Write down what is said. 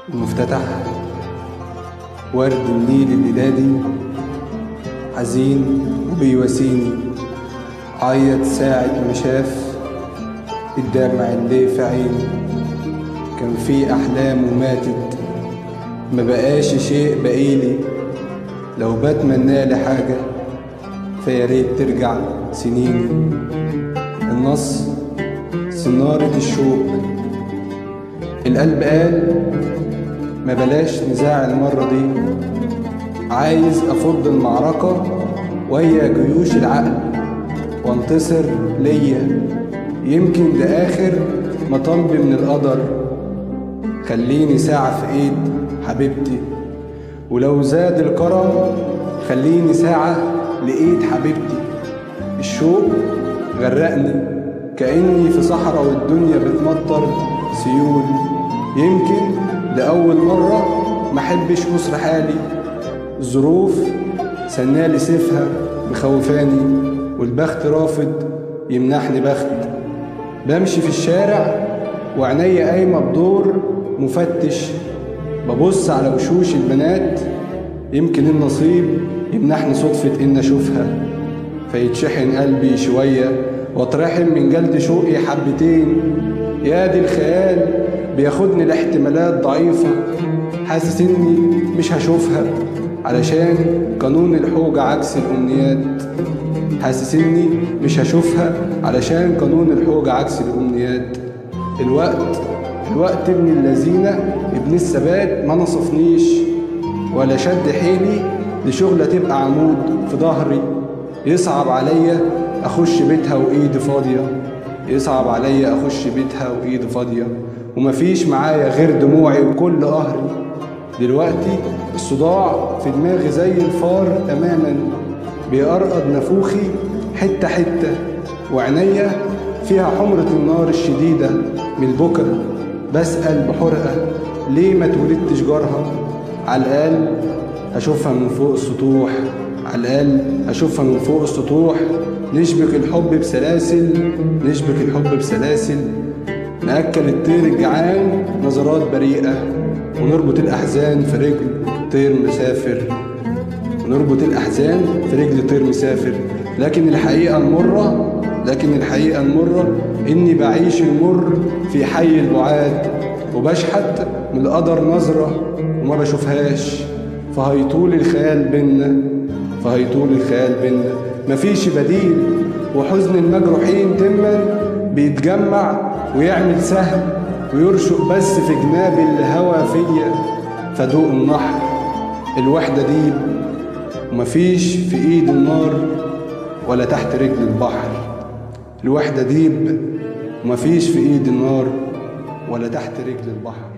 المفتتح ورد النيل الليلادي حزين وبيواسيني عيط ساعة ما شاف الدمع اللي في عيني كان في أحلام وماتت ما بقاش شيء بقيلي لو بتمنى لي حاجة فيا ريت ترجع سنيني النص سنارة الشوق القلب قال ما بلاش نزاع المرة دي عايز أفض المعركة ويا جيوش العقل وانتصر ليا يمكن ده آخر مطالبي من القدر خليني ساعة في إيد حبيبتي ولو زاد الكرم خليني ساعة لإيد حبيبتي الشوق غرقني كأني في صحراء والدنيا بتمطر سيول يمكن لأول مرة محبش أسر حالي الظروف سنالي سيفها مخوفاني والبخت رافض يمنحني بخت بمشي في الشارع وعينيا قايمة بدور مفتش ببص على وشوش البنات يمكن النصيب يمنحني صدفة إن أشوفها فيتشحن قلبي شوية واترحم من جلد شوقي حبتين يا دي الخيال بياخدني لاحتمالات ضعيفة حاسس إني مش هشوفها علشان قانون الحوجة عكس الأمنيات حاسس إني مش هشوفها علشان قانون الحوجة عكس الأمنيات الوقت الوقت ابن اللذينة ابن الثبات ما نصفنيش ولا شد حيلي لشغلة تبقى عمود في ظهري يصعب عليا أخش بيتها وإيدي فاضية يصعب عليا أخش بيتها وإيدي فاضية ومفيش معايا غير دموعي وكل قهري دلوقتي الصداع في دماغي زي الفار تماما بيقرقض نافوخي حتة حتة وعينيا فيها حمرة النار الشديدة من البكا بسأل بحرقة ليه ما تولدتش جارها على الأقل أشوفها من فوق السطوح على الأقل أشوفها من فوق السطوح نشبك الحب بسلاسل نشبك الحب بسلاسل نأكل الطير الجعان نظرات بريئة ونربط الأحزان في رجل طير مسافر ونربط الأحزان في رجل طير مسافر لكن الحقيقة المرة لكن الحقيقة المرة إني بعيش المر في حي البعاد وبشحت من القدر نظرة وما بشوفهاش فهيطول الخيال بينا فهيطول الخيال بينا مفيش بديل وحزن المجروحين تما بيتجمع ويعمل سهم ويرشق بس في جناب الهوى فيا فدوق النحر الوحدة دي ومفيش في ايد النار ولا تحت رجل البحر الوحدة ديب ومفيش في ايد النار ولا تحت رجل البحر